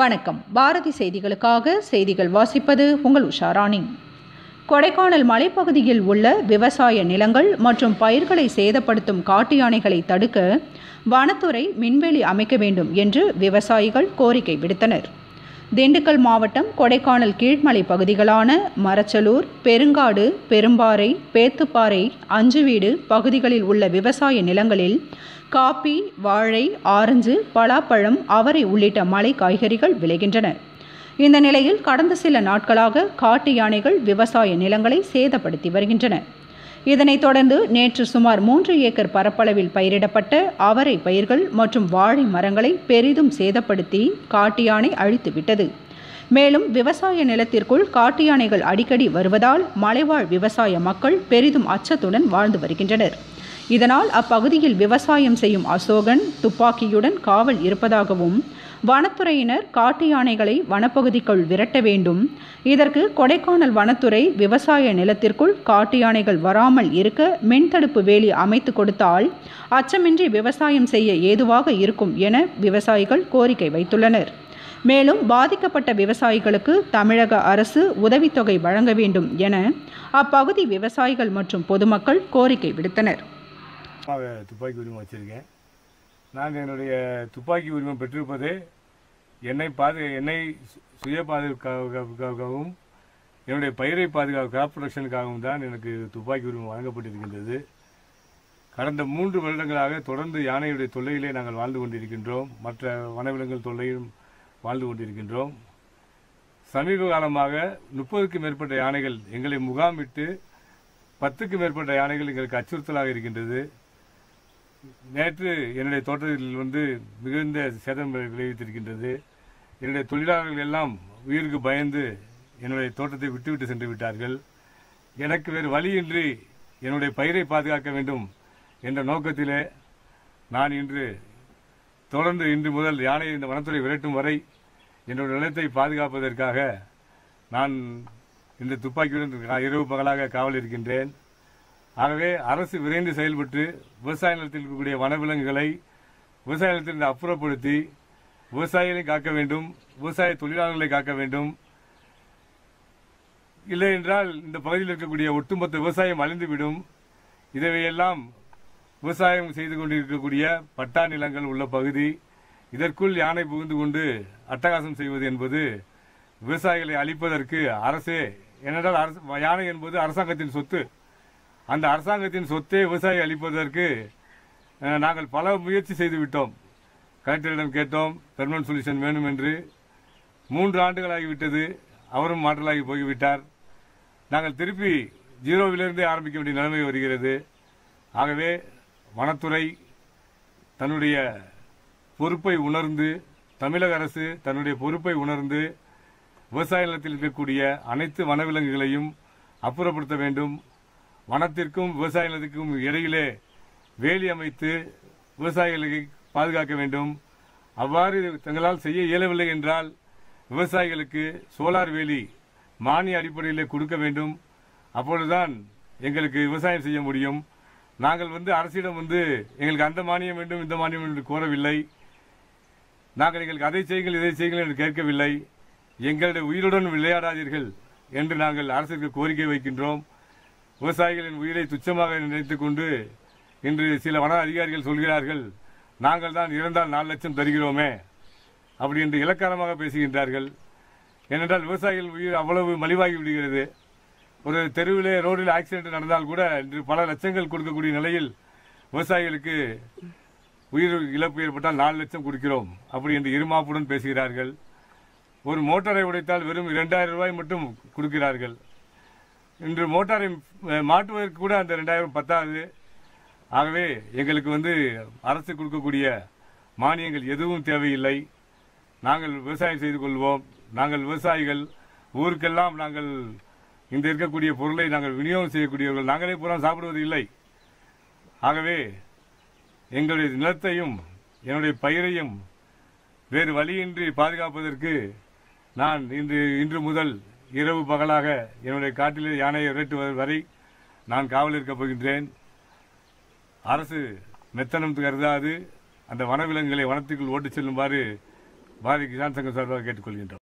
வணக்கம் பாரதி செய்திகளுக்காக செய்திகள் வாசிப்பது உங்கள் உஷாராணி கொடைக்கானல் மலைப்பகுதியில் உள்ள விவசாய நிலங்கள் மற்றும் பயிர்களை சேதப்படுத்தும் காட்டு யானைகளை தடுக்க வனத்துறை மின்வெளி அமைக்க வேண்டும் என்று விவசாயிகள் கோரிக்கை விடுத்தனர் திண்டுக்கல் மாவட்டம் கொடைக்கானல் கீழ்மலை பகுதிகளான மரச்சலூர் பெருங்காடு பெரும்பாறை பேத்துப்பாறை அஞ்சுவீடு பகுதிகளில் உள்ள விவசாய நிலங்களில் காப்பி வாழை ஆரஞ்சு பலாப்பழம் அவரை உள்ளிட்ட மலை காய்கறிகள் விளைகின்றன இந்த நிலையில் கடந்த சில நாட்களாக காட்டு யானைகள் விவசாய நிலங்களை சேதப்படுத்தி வருகின்றன இதனைத் தொடர்ந்து நேற்று சுமார் மூன்று ஏக்கர் பரப்பளவில் பயிரிடப்பட்ட அவரை பயிர்கள் மற்றும் வாழை மரங்களை பெரிதும் சேதப்படுத்தி காட்டு யானை அழித்துவிட்டது மேலும் விவசாய நிலத்திற்குள் காட்டு யானைகள் அடிக்கடி வருவதால் மலைவாழ் விவசாய மக்கள் பெரிதும் அச்சத்துடன் வாழ்ந்து வருகின்றனர் இதனால் அப்பகுதியில் விவசாயம் செய்யும் அசோகன் துப்பாக்கியுடன் காவல் இருப்பதாகவும் வனத்துறையினர் காட்டு யானைகளை வனப்பகுதிக்குள் விரட்ட வேண்டும் இதற்கு கொடைக்கானல் வனத்துறை விவசாய நிலத்திற்குள் காட்டு யானைகள் வராமல் இருக்க மின்தடுப்பு வேலி அமைத்து கொடுத்தால் அச்சமின்றி விவசாயம் செய்ய ஏதுவாக இருக்கும் என விவசாயிகள் கோரிக்கை வைத்துள்ளனர் மேலும் பாதிக்கப்பட்ட விவசாயிகளுக்கு தமிழக அரசு உதவித்தொகை வழங்க வேண்டும் என அப்பகுதி விவசாயிகள் மற்றும் பொதுமக்கள் கோரிக்கை விடுத்தனர் அம்மாவை துப்பாக்கி உரிமம் வச்சுருக்கேன் நான் என்னுடைய துப்பாக்கி உரிமம் பெற்றிருப்பதே என்னை பாது என்னை சு- சுய பாதுகாப்புக்காகவும் என்னுடைய பயிரை பாதுகாப்பு கிராப் ப்ரொடக்ஷனுக்காகவும் தான் எனக்கு துப்பாக்கி உரிமம் வழங்கப்பட்டிருக்கின்றது கடந்த மூன்று வருடங்களாக தொடர்ந்து யானையுடைய தொல்லையிலே நாங்கள் வாழ்ந்து கொண்டிருக்கின்றோம் மற்ற வனவிலங்குகள் தொல்லையும் வாழ்ந்து கொண்டிருக்கின்றோம் சமீப காலமாக முப்பதுக்கும் மேற்பட்ட யானைகள் எங்களை முகாமிட்டு பத்துக்கும் மேற்பட்ட யானைகள் எங்களுக்கு அச்சுறுத்தலாக இருக்கின்றது நேற்று என்னுடைய தோட்டத்தில் வந்து மிகுந்த சேதம் விளைவித்திருக்கின்றது என்னுடைய தொழிலாளர்கள் எல்லாம் உயிருக்கு பயந்து என்னுடைய தோட்டத்தை விட்டுவிட்டு சென்று விட்டார்கள் எனக்கு வேறு வழியின்றி என்னுடைய பயிரை பாதுகாக்க வேண்டும் என்ற நோக்கத்திலே நான் இன்று தொடர்ந்து இன்று முதல் யானை இந்த வனத்துறை விரட்டும் வரை என்னுடைய நிலத்தை பாதுகாப்பதற்காக நான் இந்த துப்பாக்கியுடன் இரவு பகலாக காவல் இருக்கின்றேன் ஆகவே அரசு விரைந்து செயல்பட்டு விவசாய நிலத்தில் இருக்கக்கூடிய வனவிலங்குகளை விவசாய நிலத்திலிருந்து அப்புறப்படுத்தி விவசாயிகளை காக்க வேண்டும் விவசாய தொழிலாளர்களை காக்க வேண்டும் இல்லை என்றால் இந்த பகுதியில் இருக்கக்கூடிய ஒட்டுமொத்த விவசாயம் அழிந்துவிடும் இதையெல்லாம் விவசாயம் செய்து கொண்டிருக்கக்கூடிய பட்டா நிலங்கள் உள்ள பகுதி இதற்குள் யானை புகுந்து கொண்டு அட்டகாசம் செய்வது என்பது விவசாயிகளை அழிப்பதற்கு அரசே ஏனென்றால் அரசு யானை என்பது அரசாங்கத்தின் சொத்து அந்த அரசாங்கத்தின் சொத்தை விவசாயி அளிப்பதற்கு அஹ், நாங்கள் பல முயற்சி செய்து விட்டோம் கலெக்டரிடம் கேட்டோம் பெர்மனன்ட் சொல்யூஷன் வேணும் என்று மூன்று ஆண்டுகளாகிவிட்டது அவரும் மாற்றலாகி போய்விட்டார் நாங்கள் திருப்பி ஜீரோவிலிருந்தே ஆரம்பிக்க வேண்டிய நிலைமை வருகிறது ஆகவே வனத்துறை தன்னுடைய பொறுப்பை உணர்ந்து தமிழக அரசு தன்னுடைய பொறுப்பை உணர்ந்து விவசாய நிலத்தில் இருக்கக்கூடிய அனைத்து வனவிலங்குகளையும் அப்புறப்படுத்த வேண்டும் வனத்திற்கும் விவசாய நிலத்திற்கும் இடையிலே வேலி அமைத்து விவசாயிகளை பாதுகாக்க வேண்டும் அவ்வாறு தங்களால் செய்ய இயலவில்லை என்றால் விவசாயிகளுக்கு சோலார் வேலி மானிய அடிப்படையில் கொடுக்க வேண்டும் அப்பொழுதுதான் எங்களுக்கு விவசாயம் செய்ய முடியும் நாங்கள் வந்து அரசிடம் வந்து எங்களுக்கு அந்த மானியம் வேண்டும் இந்த மானியம் என்று கோரவில்லை நாங்கள் எங்களுக்கு அதை செய்யுங்கள் இதை செய்யுங்கள் என்று கேட்கவில்லை எங்களுடைய உயிருடன் விளையாடாதீர்கள் என்று நாங்கள் அரசுக்கு கோரிக்கை வைக்கின்றோம் விவசாயிகளின் உயிரை துச்சமாக நினைத்துக் கொண்டு இன்று சில வன அதிகாரிகள் சொல்கிறார்கள் நாங்கள் தான் இறந்தால் நாலு லட்சம் தருகிறோமே அப்படி என்று இலக்காரமாக பேசுகின்றார்கள் ஏனென்றால் விவசாயிகள் உயிர் அவ்வளவு மலிவாகி விடுகிறது ஒரு தெருவிலே ரோடில் ஆக்சிடென்ட் நடந்தால் கூட இன்று பல லட்சங்கள் கொடுக்கக்கூடிய நிலையில் விவசாயிகளுக்கு உயிர் இழப்பு ஏற்பட்டால் நாலு லட்சம் கொடுக்கிறோம் அப்படி என்று இருமாப்புடன் பேசுகிறார்கள் ஒரு மோட்டாரை உடைத்தால் வெறும் இரண்டாயிரம் ரூபாய் மட்டும் கொடுக்கிறார்கள் இன்று மோட்டாரை அஹ், மாட்டுவதற்கு கூட அந்த ரெண்டாயிரம் பத்தாது ஆகவே எங்களுக்கு வந்து அரசு கொடுக்கக்கூடிய மானியங்கள் எதுவும் தேவையில்லை நாங்கள் விவசாயம் செய்து கொள்வோம் நாங்கள் விவசாயிகள் ஊருக்கெல்லாம் நாங்கள் இந்த இருக்கக்கூடிய பொருளை நாங்கள் விநியோகம் செய்யக்கூடியவர்கள் நாங்களே பூரா சாப்பிடுவது இல்லை ஆகவே எங்களுடைய நிலத்தையும் என்னுடைய பயிரையும் வேறு வழியின்றி பாதுகாப்பதற்கு நான் இன்று இன்று முதல் இரவு பகலாக என்னுடைய காட்டிலே யானையை விரட்டுவது வரை நான் காவல் இருக்கப் போகின்றேன் அரசு மெத்தனம் கருதாது அந்த வனவிலங்குகளை வனத்துக்குள் ஓட்டிச் செல்லுமாறு பாரதி கிசான் சங்கம் சார்பாக கேட்டுக்கொள்கின்றோம்